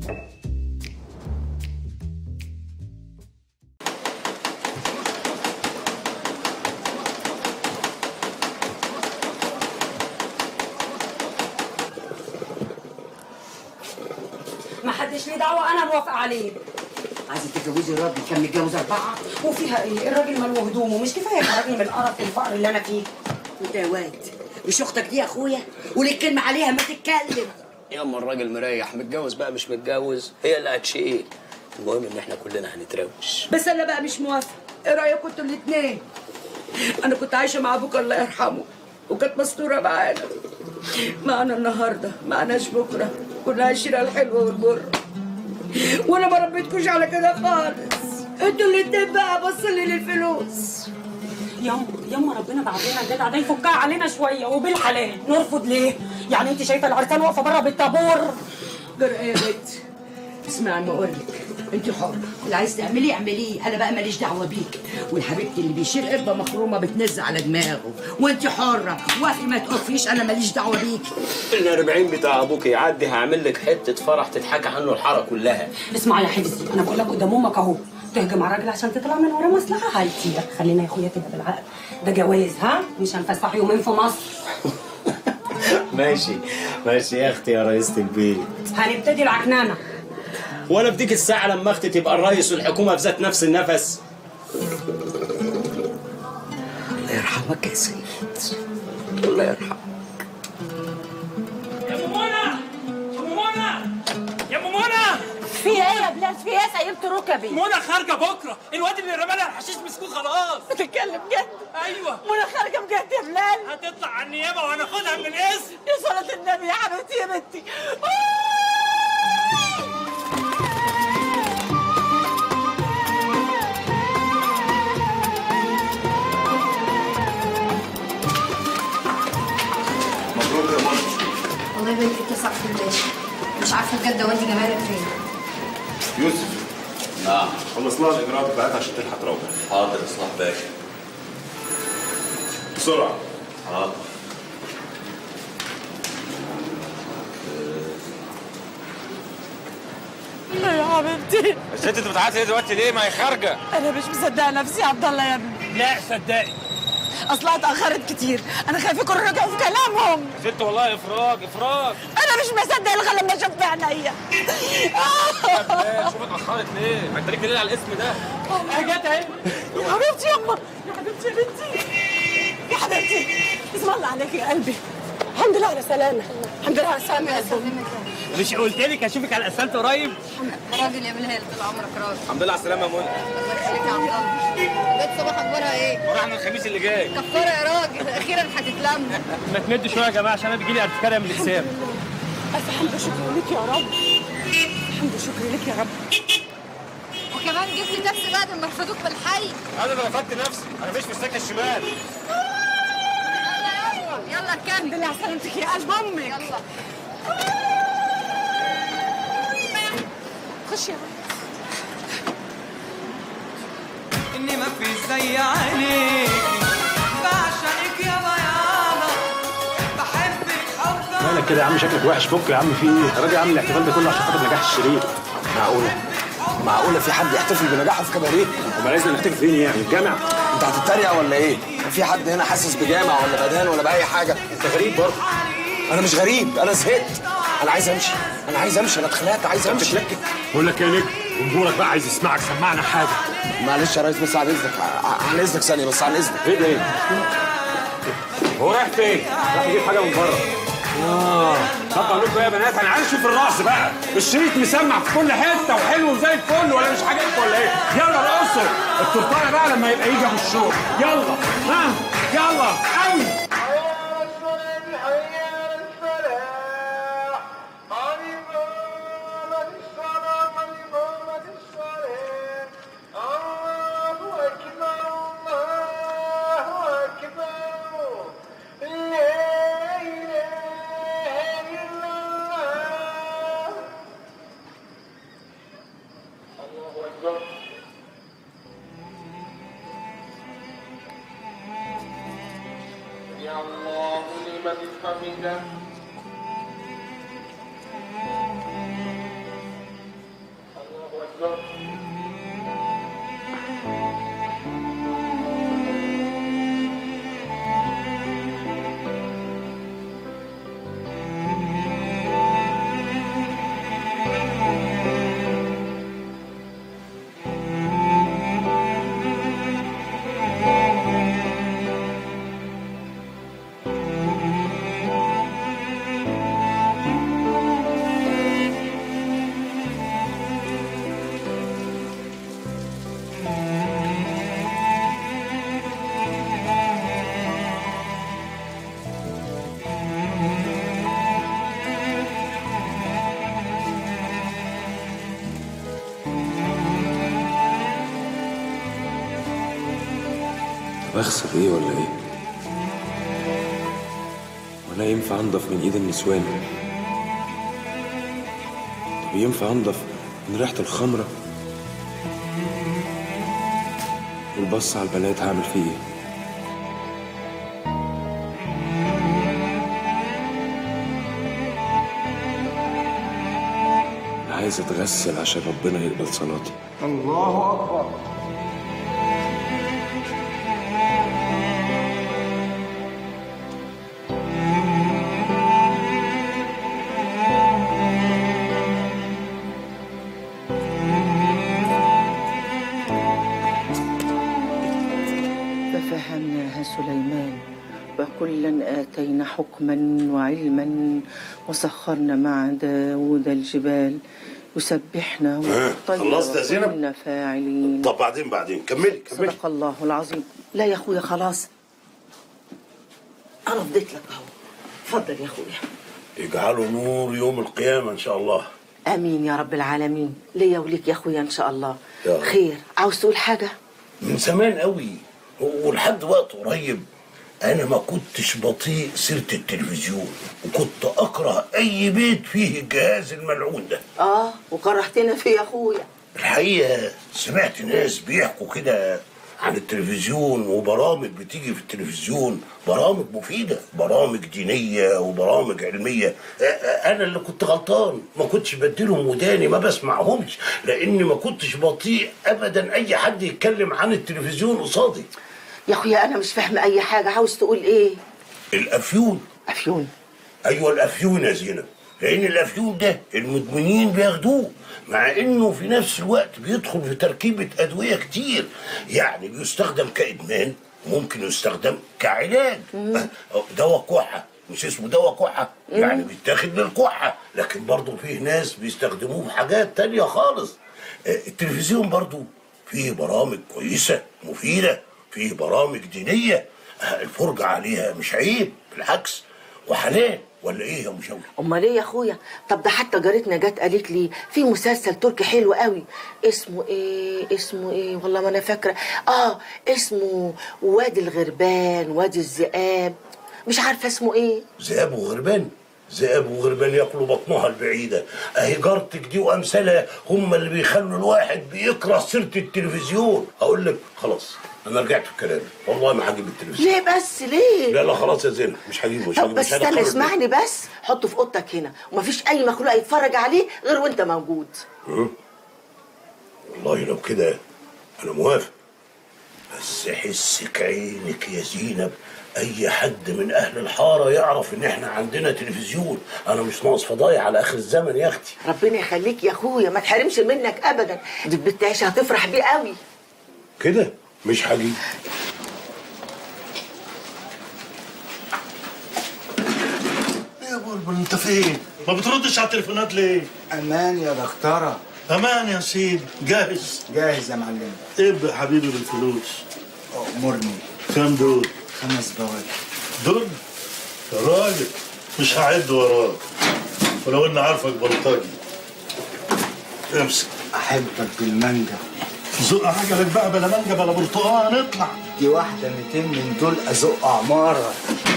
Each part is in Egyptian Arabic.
ما حدش ليه دعوه انا موافقه عليه عايزه تتجوزي راجل كان متجوز اربعه وفيها ايه الراجل ماله هدومه مش كفايه خرجني من القرف والفقر اللي انا فيه انت يا واد مش اختك دي يا اخويا وليك كلمه عليها ما تتكلم ياما الراجل مريح متجوز بقى مش متجوز هي اللي هتشيل المهم ان احنا كلنا هنتروش بس انا بقى مش موافقه ايه رايكم انتوا الاثنين انا كنت عايشه مع ابوك الله يرحمه وكانت مستوره معانا معنا النهارده معناش بكره كنا عايشين على الحلوه والمر وانا ما ربيتكوش على كده خالص انتوا الاتنين بقى بصلي للفلوس ياما ياما ربنا بعد لنا الجدع ده يفكها علينا شويه وبالحلال نرفض ليه؟ يعني انت شايفه العرسان واقفه بره بالطابور جرأة يا بنت اسمعي ما اقول لك انت حرة اللي عايز تعمليه اعمليه انا بقى ماليش دعوه بيك والحبيبتي اللي بيشيل قربه مخرومه بتنز على دماغه وانت حره وافقي ما تقفيش انا ماليش دعوه بيك ال 40 بتاع ابوك يعدي هعمل لك حته فرح تضحك عنه الحاره كلها اسمع يا حبيبتي انا بقول لك قدام امك اهو تهجم على الراجل عشان تطلع من ورا مصلحه هيسيبك خلينا يا اخويا كده بالعقل ده جواز ها مش هنفسح يومين في مصر ماشي ماشي يا اختي يا رئيسة البيت هنبتدي العكنانه وانا بديك الساعة لما اختي تبقى الرئيس والحكومة في ذات نفس النفس الله يرحمك يا سيد الله يرحمك يا ام منى ام منى يا ام منى في ايه يا بلال في ايه سيبت ركبي منى خارجه بكره الواد اللي رمى لها الحشيش مسكوه خلاص بتتكلم جد ايوه وانا خارجه بجد يا بلال هتطلع على النيابه وهناخدها من الاسم يا صلاة النبي يا حبيبتي يا بنتي مبروك يا منى والله بنتي بتسعى في الباشا مش عارفه بجد هو انت جمالك فين يوسف نعم خلص لها الاجراءات بتاعتها عشان تلحق تروح حاضر اصلاح باشا بسرعه حاضر يا حبيبتي الست انت بتعيطي ليه دلوقتي ليه ما هي خارجه انا مش مصدقه نفسي يا عبد الله يا ابني لا صدقي اصلها اتاخرت كتير انا خايفه يكونوا رجعوا في كلامهم يا ست والله افراج افراج انا مش مصدقه الغى لما اشوف بعينيا لا شوف اتاخرت ليه ما انت ليك دليل على الاسم ده حاجات اهي يا حبيبتي يما يا حبيبتي يا بنتي يا حبيبتي اسم الله عليك يا قلبي الحمد لله على سلامة الحمد لله على سلامة يا زلمة مش قلت لك اشوفك على الاسفلت قريب راجل يا بلال طول عمرك راجل الحمد لله على السلامه يا منى الله يخليك يا عبد الله البيت صباح اخبارها ايه؟ وراحنا الخميس اللي جاي كفاره يا راجل اخيرا هتتلم ما تمد شويه يا جماعه عشان انا بيجي لي ارتكاريه من الحساب ألف حمد وشكر لك يا رب حمد وشكر لك يا رب وكمان جبت لي تاكسي بعد ما رفضوك في الحي انا اللي رفضت نفسي انا مش في السكه الشمال يلا يلا الحمد كمل لله على سلامتك يا قلب امك يلا خش يا اني ما في زي عينيك بعشقك يا بياضة بحبك حب مالك كده يا عم شكلك وحش فك يا عم في ايه؟ الراجل عامل الاحتفال ده كله عشان خاطر نجاح الشريك معقوله معقوله في حد يحتفل بنجاحه في كباريه امال عايزنا نحتفل فين يعني؟ الجامع؟ انت هتتريق ولا ايه في حد هنا حاسس بجامع ولا بدان ولا باي حاجه انت غريب برضه انا مش غريب انا زهقت انا عايز امشي انا عايز امشي انا اتخنقت عايز امشي بتتلكك بقول لك يا نجم جمهورك بقى عايز يسمعك سمعنا حاجه معلش يا ريس بس عن اذنك ع- عن اذنك ثانيه بس عن اذنك ايه ده ايه؟ هو رايح فين؟ رايح يجيب حاجه من بره اه طب اقول لكم إيه يا بنات انا عايز اشوف الرقص بقى الشريط مسمع في كل حته وحلو زي الفل ولا مش عاجبكم ولا ايه؟ يلا رقصوا التورتايه بقى لما يبقى يجي ابو الشوق يلا ها يلا قوي طب اغسل ايه ولا ايه ولا ينفع انضف من ايد النسوان طب ينفع انضف من ريحة الخمرة والبص على البنات هعمل فيه ايه أنا عايز اتغسل عشان ربنا يقبل صلاتي الله أكبر ففهمناها سليمان وكلا آتينا حكما وعلما وسخرنا مع داود الجبال يسبحنا والطير خلصت يا زينب؟ وكنا فاعلين طب بعدين بعدين كملي كملي صدق الله العظيم لا يا اخويا خلاص انا فضيت لك اهو اتفضل يا اخويا يجعله نور يوم القيامة إن شاء الله امين يا رب العالمين ليا وليك يا اخويا ان شاء الله يا رب. خير عاوز تقول حاجه من زمان قوي ولحد وقت قريب أنا ما كنتش بطيء سيرة التلفزيون وكنت أكره أي بيت فيه الجهاز الملعون ده اه وكرهتنا فيه يا اخويا الحقيقة سمعت ناس بيحكوا كده عن التلفزيون وبرامج بتيجي في التلفزيون برامج مفيدة برامج دينية وبرامج علمية أ- أ- أنا اللي كنت غلطان ما كنتش بديلهم وداني ما بسمعهمش لأني ما كنتش بطيء أبدا أي حد يتكلم عن التلفزيون قصادي يا اخويا انا مش فاهمه اي حاجه عاوز تقول ايه الأفيون أفيون أيوة الأفيون يا زينب لأن الأفيون ده المدمنين بياخدوه مع إنه في نفس الوقت بيدخل في تركيبة أدوية كتير يعني بيستخدم كإدمان ممكن يستخدم كعلاج أه، دواء كحة مش اسمه دواء كحة يعني بيتاخد للكحة لكن برضه فيه ناس بيستخدموه في حاجات تانية خالص آه، التلفزيون برضه فيه برامج كويسة مفيدة فيه برامج دينية آه، الفرجة عليها مش عيب بالعكس وحلال ولا ايه يا مشاوي امال ايه يا اخويا طب ده حتى جارتنا جت قالت لي في مسلسل تركي حلو قوي اسمه ايه اسمه ايه والله ما انا فاكره اه اسمه وادي الغربان وادي الذئاب مش عارفه اسمه ايه ذئاب وغربان ذئاب وغربان ياكلوا بطنها البعيده اهي جارتك دي وامثالها هم اللي بيخلوا الواحد بيكره سيره التلفزيون اقول لك خلاص انا رجعت في كلامي والله ما هجيب التلفزيون ليه بس ليه لا لا خلاص يا زينب مش هجيبه مش طب هجيبه بس مش استنى هدخله اسمعني بس حطه في اوضتك هنا ومفيش اي مخلوق يتفرج عليه غير وانت موجود ها؟ والله لو كده انا موافق بس حسك عينك يا زينب اي حد من اهل الحاره يعرف ان احنا عندنا تلفزيون انا مش ناقص فضايح على اخر الزمن يا اختي ربنا يخليك يا اخويا ما تحرمش منك ابدا دي البنت عيشه هتفرح بيه قوي كده مش هجيب يا بلبل انت فين؟ ما بتردش على التليفونات ليه؟ امان يا دكتوره امان يا سيدي جاهز جاهز يا معلم ابدا يا حبيبي بالفلوس امرني كام دول؟ خمس بواكب دول؟ يا راجل مش هعد وراك ولو اني عارفك بلطجي امسك احبك بالمانجا زق عجلك بقى بلا مانجا بلا برتقال اطلع دي واحده 200 من دول ازق عماره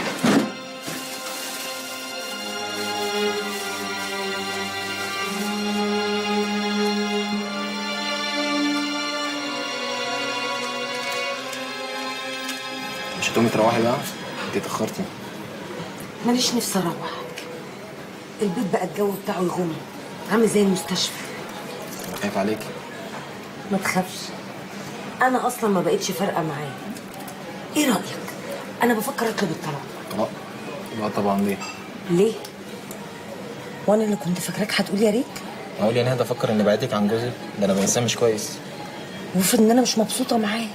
مش هتقومي تروحي بقى؟ انت اتأخرتي ماليش نفسي اروح البيت بقى الجو بتاعه يغم عامل زي المستشفى خايف عليكي ما تخافش انا اصلا ما بقتش فارقه معايا ايه رايك انا بفكر اطلب الطلاق طلاق لا طبعا ليه؟ ليه وانا اللي كنت فاكراك هتقول يا ريت اقول يعني هذا افكر اني بعدك عن جوزي ده انا انسان مش كويس وافرض ان انا مش مبسوطه معاه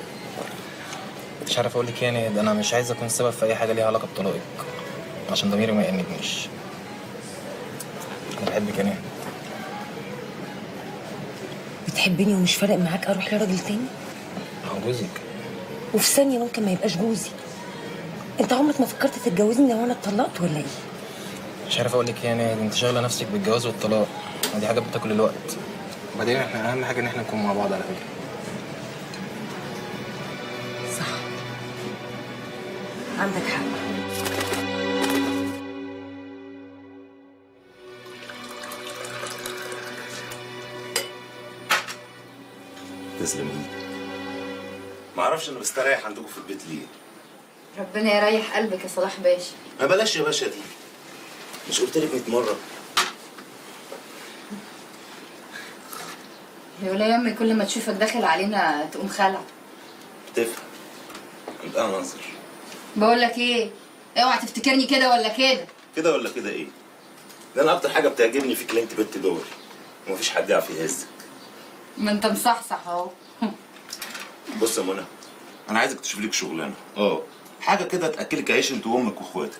مش عارف اقول لك يعني ده انا مش عايز اكون سبب في اي حاجه ليها علاقه بطلاقك عشان ضميري ما يأنبنيش انا بحبك يعني بتحبني ومش فارق معاك اروح لراجل تاني هو جوزك وفي ثانيه ممكن ما يبقاش جوزي انت عمرك ما فكرت تتجوزني لو انا اتطلقت ولا ايه مش عارف اقول لك يعني انت شاغله نفسك بالجواز والطلاق ودي حاجه بتاكل الوقت وبعدين احنا اهم حاجه ان احنا نكون مع بعض على فكره صح عندك حق تسلم ايدك ما اعرفش انا بستريح عندكم في البيت ليه ربنا يريح قلبك يا صلاح باشا ما بلاش يا باشا دي مش قلت لك 100 مره يا ولا يا امي كل ما تشوفك داخل علينا تقوم خلع تفهم يبقى ناظر بقول لك ايه اوعى تفتكرني كده ولا كده كده ولا كده ايه ده انا اكتر حاجه بتعجبني فيك اللي انت بنت دوري ومفيش حد يعرف يهزك ما انت مصحصح اهو بص يا منى انا عايزك تشوف لك شغلانه اه حاجه كده تاكلك عيش انت وامك واخواتك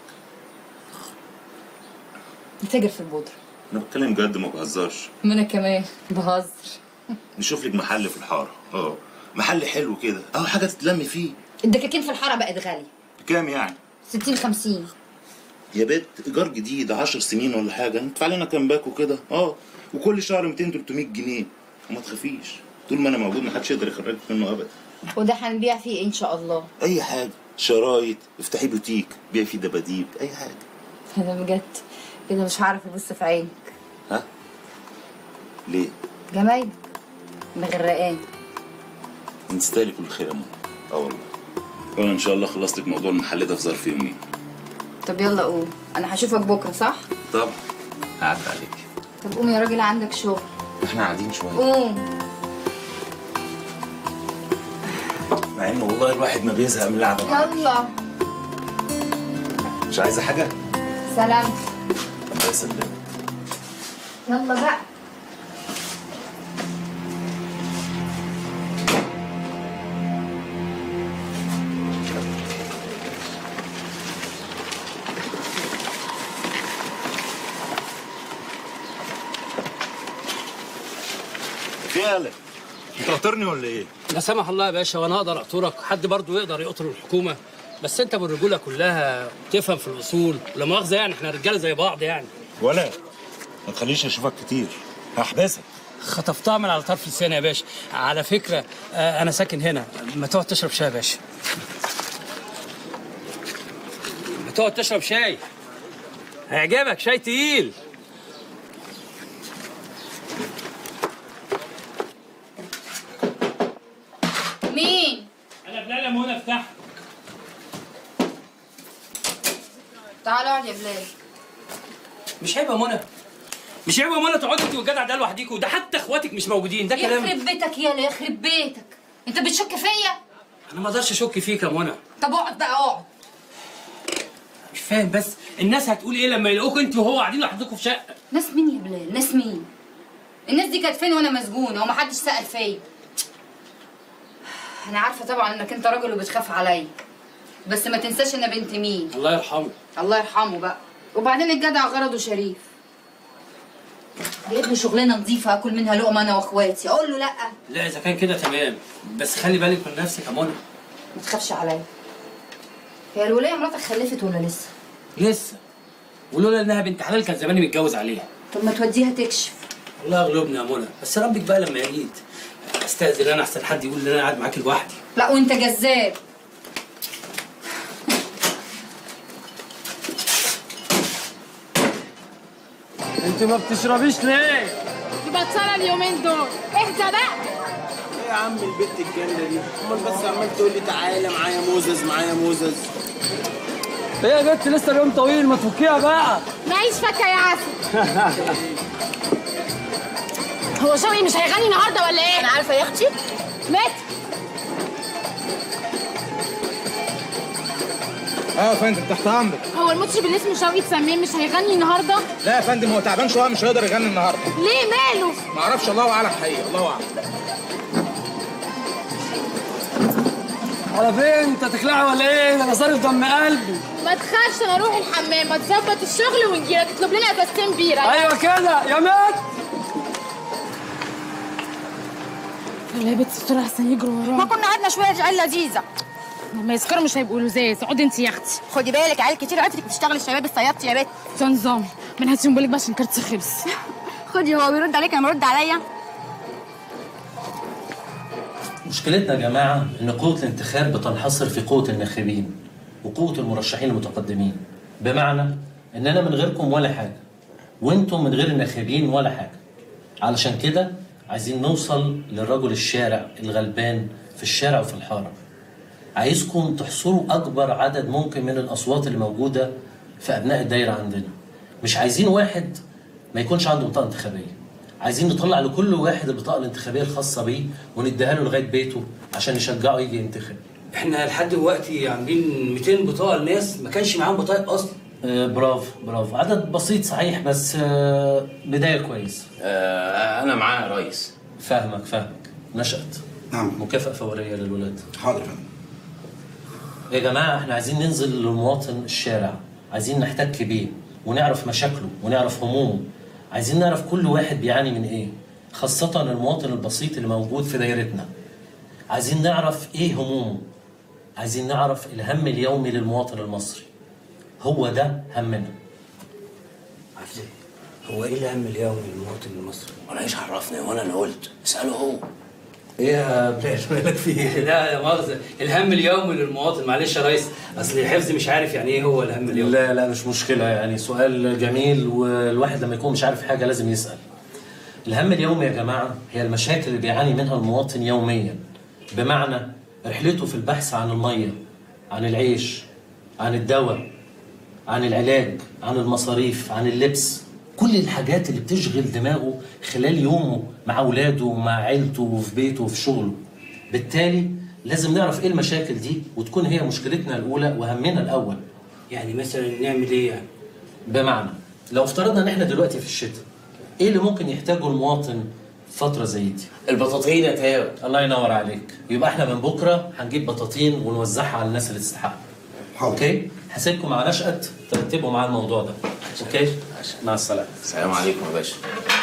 تاجر في البودرة انا بتكلم جد ما بهزرش ما انا كمان بهزر نشوف لك محل في الحاره اه محل حلو كده اه حاجه تتلمي فيه الدكاكين في الحاره بقت غاليه بكام يعني 60 50 يا بيت ايجار جديد 10 سنين ولا حاجه ندفع لنا كام باكو كده اه وكل شهر 200 300 جنيه وما تخافيش طول ما انا موجود محدش يقدر يخرجك منه ابدا وده هنبيع فيه ايه ان شاء الله اي حاجه شرايط افتحي بوتيك بيع فيه دباديب اي حاجه انا بجد كده مش هعرف ابص في عينك ها ليه جمايلك مغرقان انت تستاهلي كل خير يا ماما اه والله وانا ان شاء الله خلصت لك موضوع المحل ده في ظرف يومين طب يلا قوم انا هشوفك بكره صح طب قعدت عليك طب قوم يا راجل عندك شغل احنا قاعدين شويه قوم مع ان والله الواحد ما بيزهق من القعده معاك. يلا مش عايزه حاجه سلام الله يسلمك يلا بقى في قلق انت قاطرني ولا ايه؟ لا سمح الله يا باشا وانا اقدر اقطرك حد برضه يقدر يقطر الحكومه بس انت بالرجوله كلها تفهم في الاصول لا مؤاخذه يعني احنا رجاله زي بعض يعني ولا ما تخليش اشوفك كتير هحبسك خطفتها من على طرف لساني يا باشا على فكره آه، انا ساكن هنا ما تقعد تشرب شاي يا باشا ما تقعد تشرب شاي هيعجبك شاي تقيل مين انا بلال يا منى افتح تعال اقعد يا بلال مش عيب يا منى مش عيب يا منى تقعدي انت والجدع ده لوحديكوا ده حتى اخواتك مش موجودين ده كلام يخرب بيتك يالا يخرب بيتك انت بتشك فيا انا ما اقدرش اشك فيك يا منى طب اقعد بقى اقعد مش فاهم بس الناس هتقول ايه لما يلاقوك انت وهو قاعدين لوحدكم في شقه ناس مين يا بلال ناس مين الناس دي كانت فين وانا مسجونه ومحدش سأل فيا انا عارفه طبعا انك انت راجل وبتخاف عليا بس ما تنساش انا بنت مين الله يرحمه الله يرحمه بقى وبعدين الجدع غرضه شريف جايب لي شغلانه نظيفه اكل منها لقمه انا واخواتي اقول له لا لا اذا كان كده تمام بس خلي بالك من نفسك يا منى ما تخافش عليا هي الولايه مراتك خلفت ولا لسه لسه ولولا انها بنت حلال كان زماني متجوز عليها طب ما توديها تكشف الله يغلبني يا منى بس ربك بقى لما يريد استاذن انا احسن حد يقول ان انا قاعد معاك لوحدي لا وانت جذاب انت ما بتشربيش ليه؟ دي بطلة اليومين دول اهدى بقى ايه يا عم البت الجامده دي امال بس عمال تقول لي تعالى معايا موزز معايا موزز ايه يا بنت لسه اليوم طويل ما تفكيها بقى معيش فكة يا عسل هو شوقي مش هيغني النهارده ولا ايه؟ انا عارفه يا اختي مات اه يا فندم تحت امرك هو المطرب اللي اسمه شوقي تسميه مش هيغني النهارده؟ لا يا فندم هو تعبان شويه مش هيقدر يغني النهارده ليه ماله؟ ما اعرفش الله اعلم حقيقي الله اعلم على فين انت تخلعي ولا ايه؟ ده انا صارف دم قلبي ما تخافش انا اروح الحمام ما تظبط الشغل ونجيلك تطلب لنا ازازتين بيره ايوه كده يا مات يلا يا بنت استر احسن يجروا ورانا ما كنا قعدنا شويه عيال لذيذه لما يسكروا مش هيبقوا لزاز اقعدي انت يا اختي خدي بالك عيال كتير عرفت انك بتشتغلي الشباب الصيادتي يا بت ده نظام من هاتيهم بالك بقى عشان كارت خلص خدي هو بيرد عليك انا برد عليا مشكلتنا يا جماعة إن قوة الانتخاب بتنحصر في قوة الناخبين وقوة المرشحين المتقدمين بمعنى إننا من غيركم ولا حاجة وإنتم من غير الناخبين ولا حاجة علشان كده عايزين نوصل للرجل الشارع الغلبان في الشارع وفي الحارة عايزكم تحصروا أكبر عدد ممكن من الأصوات اللي موجودة في أبناء الدايرة عندنا مش عايزين واحد ما يكونش عنده بطاقة انتخابية عايزين نطلع لكل واحد البطاقة الانتخابية الخاصة بيه ونديها له لغاية بيته عشان نشجعه يجي ينتخب احنا لحد دلوقتي عاملين 200 بطاقه لناس ما كانش معاهم بطايق اصلا آه برافو برافو عدد بسيط صحيح بس آه بداية كويس آه انا معاه يا ريس فاهمك فاهمك نشأت نعم مكافأة فورية للولاد حاضر يا فندم يا جماعة احنا عايزين ننزل للمواطن الشارع عايزين نحتك بيه ونعرف مشاكله ونعرف همومه عايزين نعرف كل واحد بيعاني من ايه خاصة المواطن البسيط اللي موجود في دايرتنا عايزين نعرف ايه همومه عايزين نعرف الهم اليومي للمواطن المصري هو ده همنا عارف هو ايه الهم اليومي للمواطن المصري؟ وانا ايش عرفني وانا اللي قلت اساله هو ايه يا بلاش مالك في ايه؟ لا يا مؤاخذة الهم اليومي للمواطن معلش يا ريس اصل الحفظ مش عارف يعني ايه هو الهم اليومي لا لا مش مشكلة يعني سؤال جميل والواحد لما يكون مش عارف حاجة لازم يسأل الهم اليومي يا جماعة هي المشاكل اللي بيعاني منها المواطن يوميا بمعنى رحلته في البحث عن المية عن العيش عن الدواء عن العلاج عن المصاريف عن اللبس كل الحاجات اللي بتشغل دماغه خلال يومه مع اولاده ومع عيلته وفي بيته وفي شغله بالتالي لازم نعرف ايه المشاكل دي وتكون هي مشكلتنا الاولى وهمنا الاول يعني مثلا نعمل ايه يعني بمعنى لو افترضنا ان احنا دلوقتي في الشتاء ايه اللي ممكن يحتاجه المواطن في فتره زي دي البطاطين يا تاو الله ينور عليك يبقى احنا من بكره هنجيب بطاطين ونوزعها على الناس اللي تستحق اوكي هسيبكم مع نشأت ترتبوا معاه الموضوع ده اوكي مع السلامه السلام عليكم يا باشا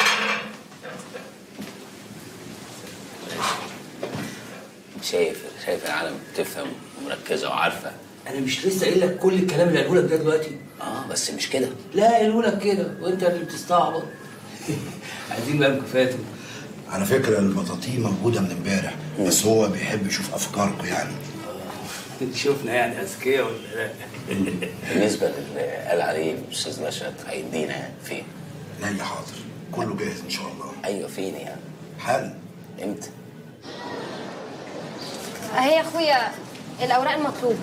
شايف شايف يا عالم بتفهم ومركزه وعارفه انا مش لسه قايل لك كل الكلام اللي قاله لك ده دلوقتي اه بس مش كده لا قايله لك كده وانت اللي بتستعبط عايزين بقى مكافآته على فكرة البطاطين موجودة من امبارح بس هو بيحب يشوف أفكاركم يعني شفنا يعني اذكياء ولا لا بالنسبه للي قال عليه الاستاذ نشأت هيدينا يعني فين؟ لا يا حاضر كله جاهز إن شاء الله ايوه فين يعني؟ حالا امتى؟ اهي يا اخويا الاوراق المطلوبه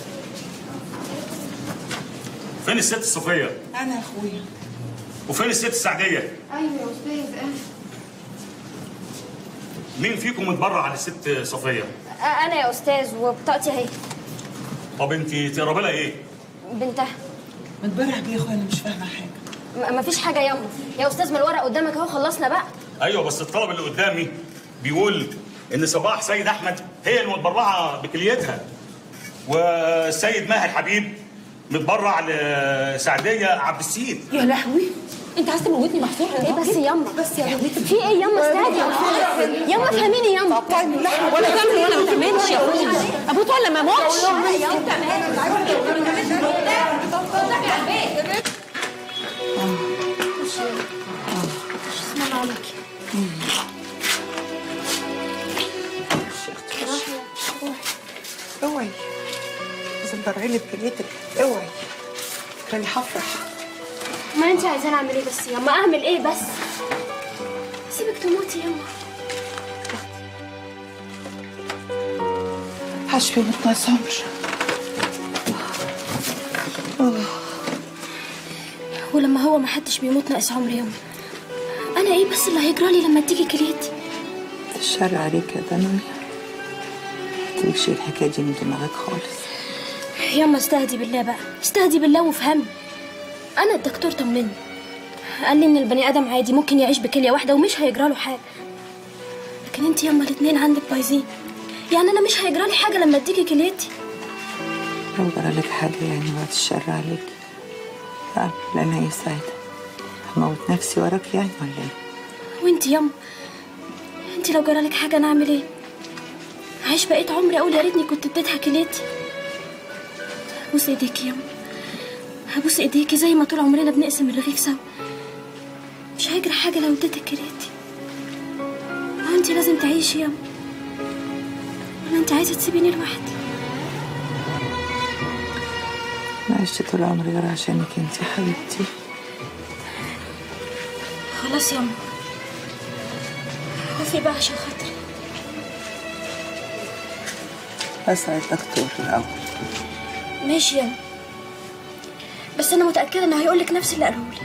فين الست صفيه؟ انا يا اخويا وفين الست سعديه؟ ايوه يا استاذ مين فيكم متبرع على الست صفيه؟ انا يا استاذ وبطاقتي اهي طب انت تقربي لها ايه؟ بنتها متبرع بيه يا اخويا انا مش فاهمه حاجه م- مفيش حاجه ياما يا استاذ ما الورق قدامك اهو خلصنا بقى ايوه بس الطلب اللي قدامي بيقول ان صباح سيد احمد هي المتبرعه بكليتها والسيد ماهر حبيب متبرع لسعديه عبد السيد يا لهوي انت عايز تموتني محفوظ ايه بس ياما بس يا في ايه ياما استاذ ياما فهميني ياما ولا تعمل ولا ما تعملش يا اخويا ابوت ولا ما موتش اسم الله عليك اوعي لازم تبرعي لي بكليتك اوعي راني هفرح ما انت عايزاني اعمل ايه بس ياما اعمل ايه بس سيبك تموتي ياما حشفي وما تنسهمش ولما هو ما حدش بيموت ناقص عمر ياما انا ايه ايه بس اللي هيجرالي لما تيجي كليتي الشر عليك يا دنيا تيجي الحكايه دي من دماغك خالص ياما استهدي بالله بقى استهدي بالله وافهمي انا الدكتور طمني قال لي ان البني ادم عادي ممكن يعيش بكليه واحده ومش هيجراله حاجه لكن انت ياما الاتنين عندك بايظين يعني انا مش هيجرالي حاجه لما اديكي كليتي لو جرالك حاجه يعني بعد الشر عليك لا لنا يساعدك هموت نفسي وراك يعني ولا ايه وانت ياما انت لو جرالك حاجه انا اعمل ايه عايش بقيت عمري اقول يا ريتني كنت اديتها كليتي بوس ايديكي ياما هبوس ايديكي زي ما طول عمرنا بنقسم الرغيف سوا مش هيجرى حاجه لو اديتك كليتي ما انت لازم تعيشي ياما ولا انت عايزه تسيبيني لوحدي ما عشت طول عمري غير عشانك انت يا حبيبتي خلاص ياما وفي بقى عشان خاطري اسال الدكتور الاول ماشي ياما بس انا متاكده انه هيقولك نفس اللي قالهولي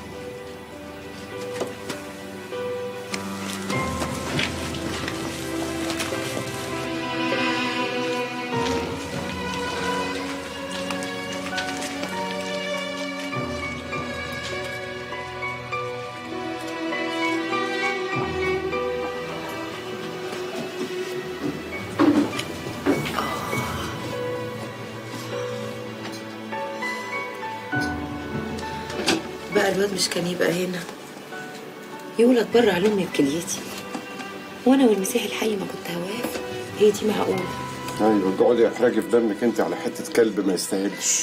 بقى الواد مش كان يبقى هنا يقول بره على امي بكليتي وانا والمسيح الحي ما كنت هوافق هي دي معقوله ايوه اقعدي احرجي في دمك انت على حته كلب ما يستاهلش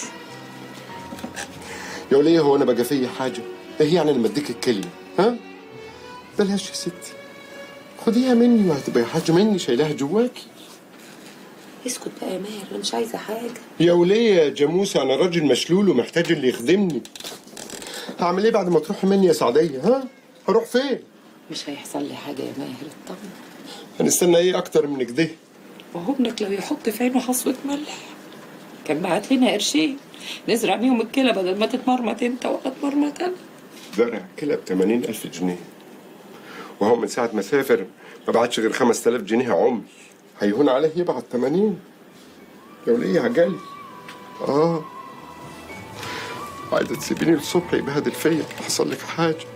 يا وليه هو انا بقى فيا حاجه ايه يعني لما اديك الكلمه ها بلاش يا ستي خديها مني وهتبقى حاجه مني شايلاها جواكي اسكت بقى يا ماهر انا مش عايزه حاجه يا وليه يا جاموسه انا راجل مشلول ومحتاج اللي يخدمني هعمل ايه بعد ما تروحي مني يا سعديه ها هروح فين مش هيحصل لي حاجه يا ماهر اطمن هنستنى ايه اكتر من كده وهو ابنك لو يحط في عينه حصوة ملح كان بعت لنا قرشين نزرع بيهم الكلى بدل ما تتمرمط انت ولا تمرمط انا زرع كلى ب 80000 جنيه وهو من ساعة ما سافر ما بعتش غير 5000 جنيه عمر هيهون عليه يبعت 80 يا وليه عجلي اه عايزة تسيبيني الصبح يبهدل فيا حصل لك حاجة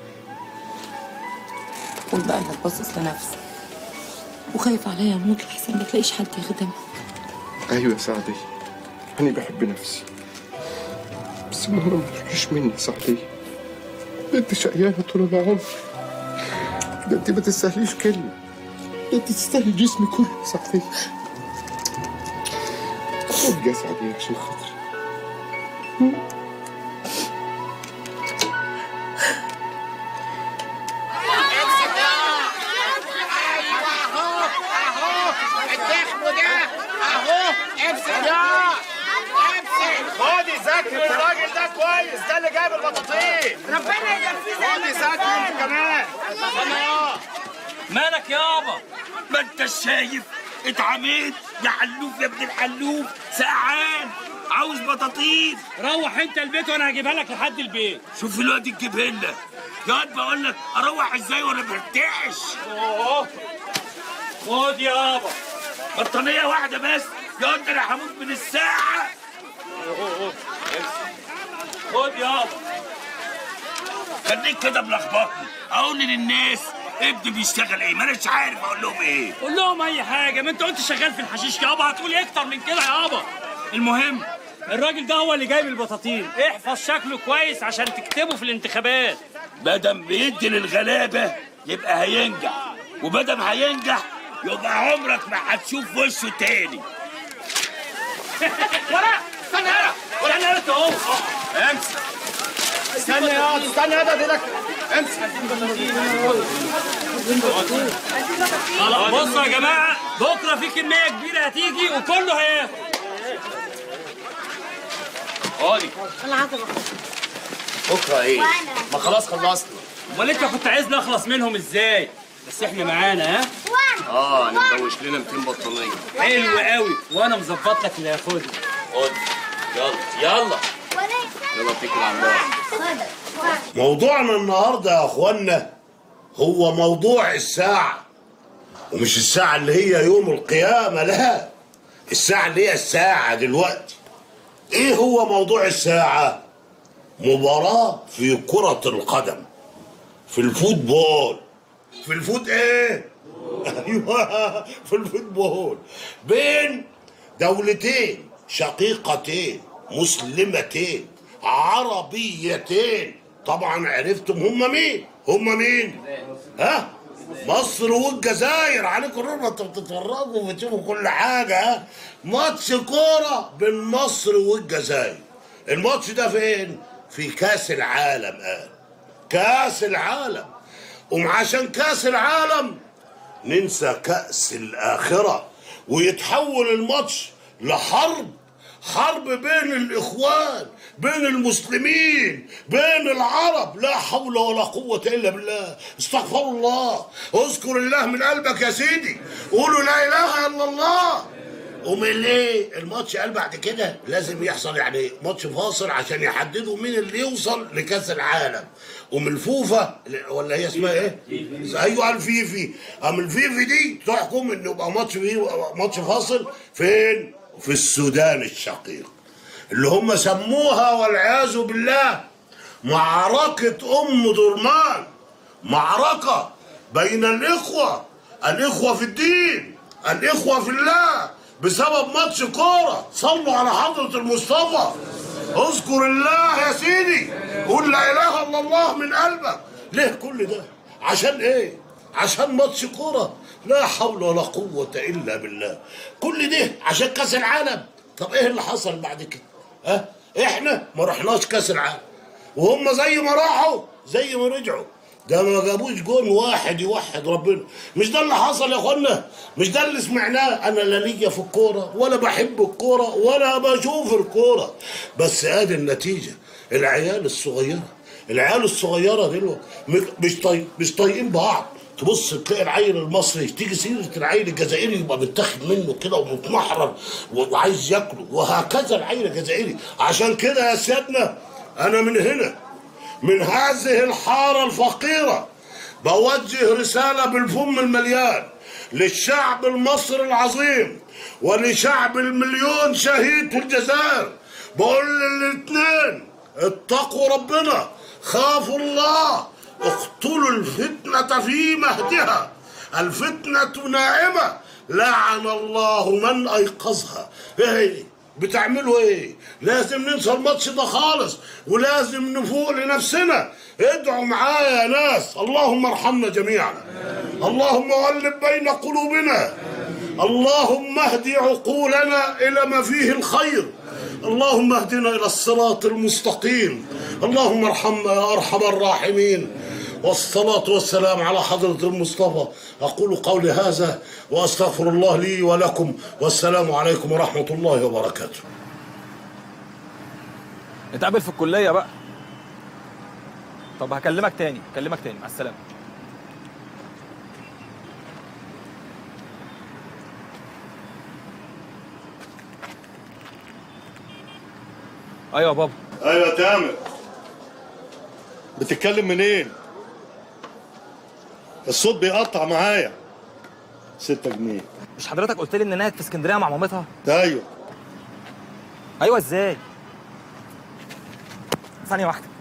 قول بقى انك باصص لنفسك وخايف عليا اموت لحسن ما تلاقيش حد يخدمك ايوه يا سعدي انا بحب نفسي بس المهم ما تروحيش مني يا سعدي ده انت شقيانة طول العمر ده انت ما تستاهليش كلمة ده انت تستاهلي جسمي كله يا سعدي خد يا سعدي عشان خاطري خدي ذاكري الراجل ده كويس ده اللي جايب البطاطين ربنا يجازيه زي ما خدي ذاكري انت كمان مالك يابا ما انت شايف اتعميت يا حلوف يا ابن الحلوف سقعان عاوز بطاطين روح انت البيت وانا هجيبها لك لحد البيت شوف الواد تجيبها لنا ياض بقول لك اروح ازاي وانا مرتاحش اوه خد يابا بطانيه واحده بس ياض ده انا هموت من الساعه خد يابا خليك كده ملخبطني اقول للناس ابني بيشتغل ايه ما اناش عارف اقول لهم ايه قول لهم اي حاجه ما انت قلت شغال في الحشيش يابا هتقول ايه اكتر من كده يابا المهم الراجل ده هو اللي جايب البطاطين احفظ شكله كويس عشان تكتبه في الانتخابات بدم بيدي للغلابه يبقى هينجح وبدم هينجح يبقى عمرك ما هتشوف وشه تاني ولا استنى هنا ولا انا انت اهو امسك استنى يا استنى يا ده لك امسك خلاص بصوا يا جماعه بكره في كميه كبيره هتيجي وكله هياخد خدي بكره ايه؟ ما خلاص خلصنا امال انت كنت عايزني اخلص منهم ازاي بس احنا معانا ها اه نبوش لنا 200 بطانيه حلو قوي وانا مظبط لك اللي هياخدها خد يلا يلا يلا اتكل على الله موضوعنا النهارده يا اخوانا هو موضوع الساعة ومش الساعة اللي هي يوم القيامة لا الساعة اللي هي الساعة دلوقتي ايه هو موضوع الساعة مباراة في كرة القدم في الفوتبول في الفوت ايه ايوه في الفوتبول بين دولتين شقيقتين مسلمتين عربيتين طبعا عرفتم هم مين هم مين ها مصر والجزائر عليكم نور انتوا بتتفرجوا وبتشوفوا كل حاجه ها ماتش كوره بين مصر والجزائر الماتش ده فين في كاس العالم قال كاس العالم وعشان كاس العالم ننسى كأس الآخرة ويتحول الماتش لحرب حرب بين الإخوان بين المسلمين بين العرب لا حول ولا قوة إلا بالله استغفر الله اذكر الله من قلبك يا سيدي قولوا لا إله إلا الله ومن ليه الماتش قال بعد كده لازم يحصل يعني ماتش فاصل عشان يحددوا مين اللي يوصل لكاس العالم ومن الفوفا ولا هي اسمها ايه؟ ايوه الفيفي ام الفيفي دي تحكم انه يبقى ماتش فيه ماتش فاصل فين؟ في السودان الشقيق اللي هم سموها والعياذ بالله معركة أم درمان معركة بين الإخوة الإخوة في الدين الإخوة في الله بسبب ماتش كورة صلوا على حضرة المصطفى اذكر الله يا سيدي قول لا إله إلا الله من قلبك ليه كل ده عشان إيه عشان ماتش كورة لا حول ولا قوة إلا بالله كل ده عشان كأس العالم طب إيه اللي حصل بعد كده ها إحنا ما رحناش كأس العالم وهم زي ما راحوا زي ما رجعوا ده ما جابوش جون واحد يوحد ربنا مش ده اللي حصل يا اخوانا مش ده اللي سمعناه انا لا ليا في الكوره ولا بحب الكوره ولا بشوف الكوره بس ادي النتيجه العيال الصغيره العيال الصغيره دلوقتي مش طايق مش طايقين بعض تبص تلاقي العيل المصري تيجي سيره العيل الجزائري يبقى متاخد منه كده ومتمحرر وعايز ياكله وهكذا العيل الجزائري عشان كده يا سيادنا انا من هنا من هذه الحارة الفقيرة بوجه رسالة بالفم المليان للشعب المصري العظيم ولشعب المليون شهيد في الجزائر بقول للاثنين اتقوا ربنا خافوا الله اقتلوا الفتنة في مهدها الفتنة نائمة لعن الله من أيقظها ايه بتعملوا ايه لازم ننسى الماتش ده خالص ولازم نفوق لنفسنا ادعوا معايا يا ناس اللهم ارحمنا جميعا اللهم ولب بين قلوبنا اللهم اهدي عقولنا الى ما فيه الخير اللهم اهدنا الى الصراط المستقيم اللهم ارحمنا يا ارحم الراحمين والصلاة والسلام على حضرة المصطفى أقول قولي هذا وأستغفر الله لي ولكم والسلام عليكم ورحمة الله وبركاته نتقابل في الكلية بقى طب هكلمك تاني هكلمك تاني مع السلامة ايوه يا بابا ايوه يا تامر بتتكلم منين؟ الصوت بيقطع معايا ستة جنيه مش حضرتك قلت لي ان ناهد في اسكندريه مع مامتها ايوه ايوه ازاي ثانيه واحده